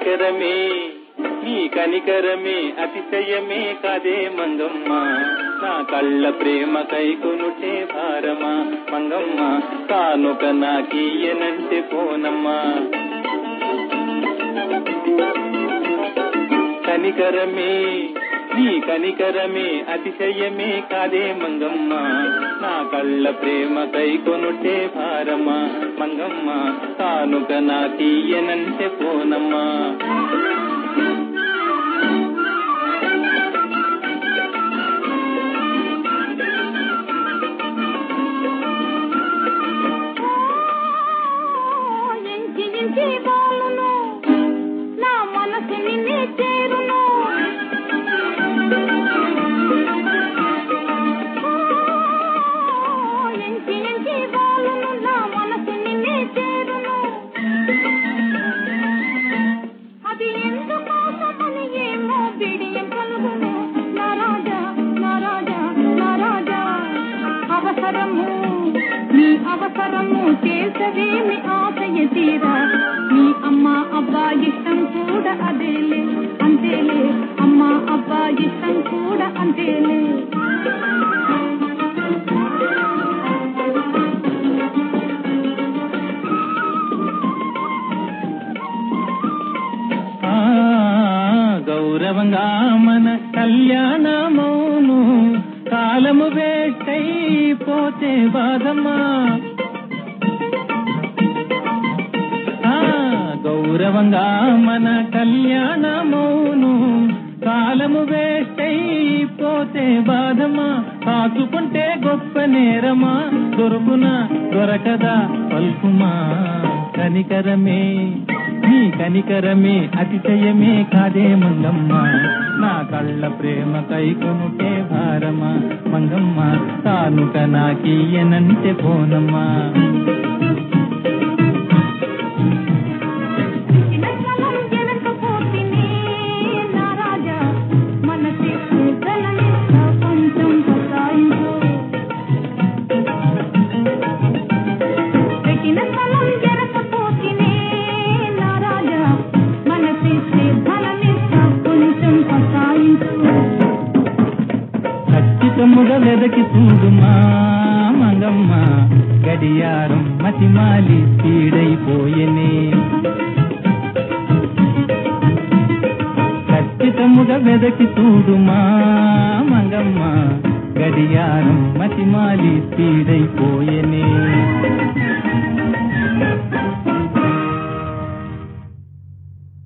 కనికరమే నీ కనికరమే అతిశయమే కాదే మంగమ్మ నా కళ్ళ ప్రేమ కైకొనుటే భారమా మంగమ్మ కానుక నాకీయనంటే పోనమ్మా కనికరమే నీ కనికరమే అతిశయమే కాదే మంగమ్మ నా కళ్ళ ప్రేమ కైకొనుటే భారమా మంగమ్మ కానుక నాకీయనంటే పోనమ్మా ఎంచి ఎంచి బాలును నా మనసు నిన్నే చేరును ఎంచి ఎంచి బాలును నా మనసు నిన్నే చేరును అది ఎందుకోసమని ఏమో బిడియం కలుగును నా రాజా నా రాజా నా రాజా అవసరము నీ అవసరము చేసవేమి ఆశయ తీరా నీ అమ్మ అబ్బా ఇష్టం కూడా అదేలే అంతేలే అమ్మ అబ్బా ఇష్టం కూడా అంతేలే ఆ గౌరవంగా మన కళ్యాణమౌను కాలము వేటైపోతే బాధమ్మా ఆ గౌరవంగా మన కళ్యాణమౌను కాలము వేటైపోతే బాధమా కాచుకుంటే గొప్ప నేరమా దొరుకున దొరకదా పల్కుమా కనికరమే నీ కనికరమే అతిశయమే కాదే మంగమ్మ నా కళ్ళ ప్రేమ కైకొనుటే భారమా మంగమ్మ తానుక నాకీయనంటే పోనమ్మా చిన్నతనం వెనకపోతినే నా రాజా మనసి కూతలనిస్త కొంచెం సతాయించు పెట్టిన స్థలం వెనకపోతినే నా రాజా మనసి ధననిస్త కొంచెం సతాయించు ఖచ్చితముగా వెదకి చూడుమా మంగమ్మ గడియారం మతిమాలి పీడైపోయెనే ఖచ్చితముగా వెదకి చూడుమా మంగమ్మ గడియారం మతిమాలి పీడైపోయెనే